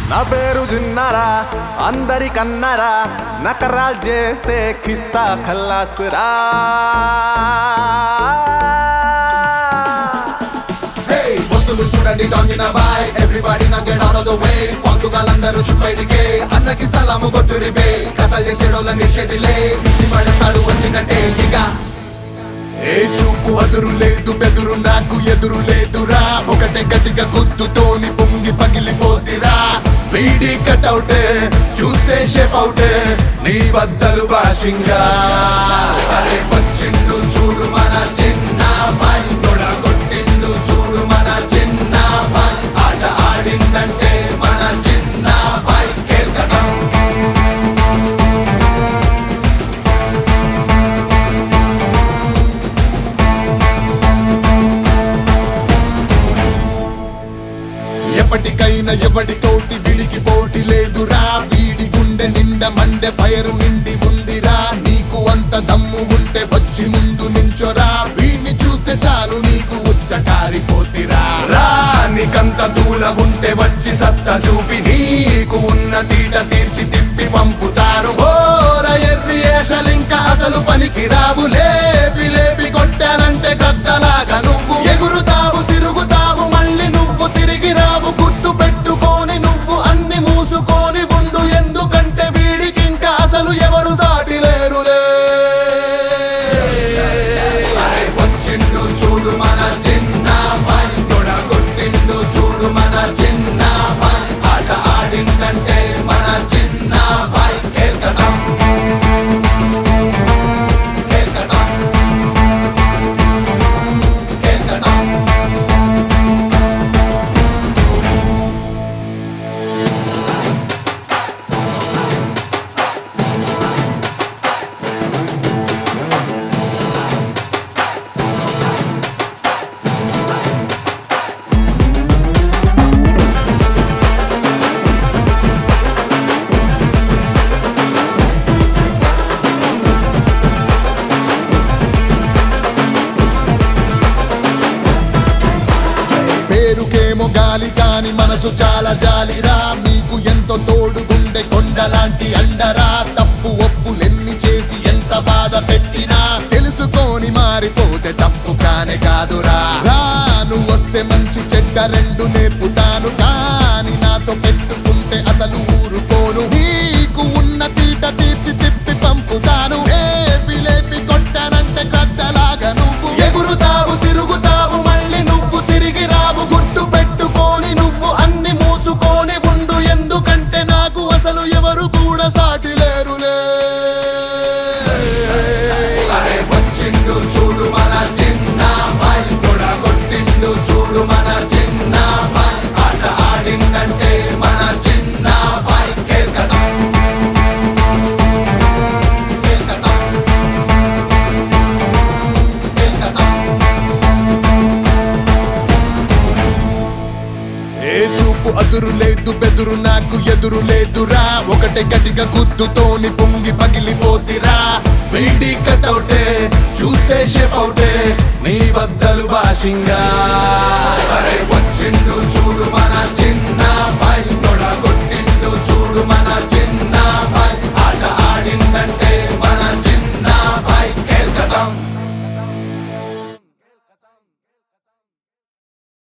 నా పేరు జిన్నారా అందరికన్నారా నకరాలు చేస్తే కిస్తా ఖల్లాసురా Hey, వస్తువులు చూడండి డాంచిన బాయ్ ఎవ్రీబడి నా get out of the way ఫాల్తుగాలందరూ చుట్టైడికే అన్నకి సలాము కొట్టురి బే కథలు చేసేడోళ్ళ నిషేధిలే ఇది పడతాడు వచ్చినట్టే ఇక ఏ చూపు అదురు లేదు బెదురు నాకు ఎదురు లేదురా ఒకటే గట్టిగా గుద్దుతోని పొంగి పగిలిపోతిరా వీడి కట్అవుటే చూస్తే షేప్ అవుటే నీ బద్దలు భాషింగా అరే వచ్చిండు చూడు మన చిన్న బాయ్ తొడ కొట్టిండు చూడు మన చిన్న బాయ్ ఆట ఆడిందంటే మన చిన్న బాయ్ కేల్కటం ఎప్పటికైనా ఎవడితోటి విడికి పోటీ లేదురా వీడి గుండె నిండా మండే ఫైర్ నిండి ఉందిరా నీకు అంత దమ్ము ఉంటే వచ్చి ముందు నించోరా వీడిని చూస్తే చాలు నీకు ఉచ్చ కారిపోతిరా రా నీకంత దూల ఉంటే వచ్చి సత్తా చూపి నీకు ఉన్న తీట తీర్చి తిప్పి పంపుతాను ఓర ఎర్రి ఏషలింక అసలు పనికి రావు లేపి లేపి కొట్టానంటే గద్దలాగా నువ్వు ఎగురుతావు తిరుగుతావు మళ్ళీ నువ్వు తిరిగి రావు గుర్తు పెట్టుకొని నువ్వు అన్ని మూసుకొని ఉండు ఎందుకంటే వీడికి ఇంకా అసలు ఎవరు సాటి లేరులే అరే వచ్చిండు చూడు మన చిన్న బాయ్ తొడ కొట్టిండు చూడు మన చిన్న బాయ్ ఆట ఆడిందంటే మన చిన్న బాయ్ కేల్కటం కేల్కటం కేల్కటం పేరుకేమో గాలి కాని మనసు చాలా జాలిరా మీకు ఎంతో తోడుగుండె కొండలాంటి అండరా తప్పు ఒప్పులెన్ని చేసి ఎంత బాధ పెట్టినా తెలుసుకొని మారిపోతే తప్పు కానే కాదురా రాను వస్తే మంచి చెడ్డ రెండు నేర్పుతాను కానీ నాతో పెట్టుకుంటే అసలు ఊరుకోను నీకు ఉన్న తీట తీర్చి తిప్పి పంపుతాను లేపి లేపి కొట్టానంటే గద్దలాగా నువ్వు ఎగురుతావు తిరుగుతావు మళ్ళీ నువ్వు తిరిగి రావు గుర్తు పెట్టుకొని నువ్వు అన్ని మూసుకొని ఉండు ఎందుకంటే నాకు అసలు ఎవరు కూడా సాటి లేరులే అరే వచ్చిండు చూడు మన చిన్న బాయ్ తొడ కొట్టిండు చూడు మన చిన్న బాయ్ ఆట ఆడిందంటే మన చిన్న బాయ్ కేల్కటం కేల్కటం కేల్కటం ఏ చూపు అదురు లేదు బెదురు నాకు ఎదురు లేదురా ఒకటే గట్టిగా గుద్దుతోని పొంగి పగిలిపోతిరా వీడి కటౌటే చూస్తే షేప్ అవుటే నీ బద్దలు భాషింగా అరే వచ్చిండు చూడు మన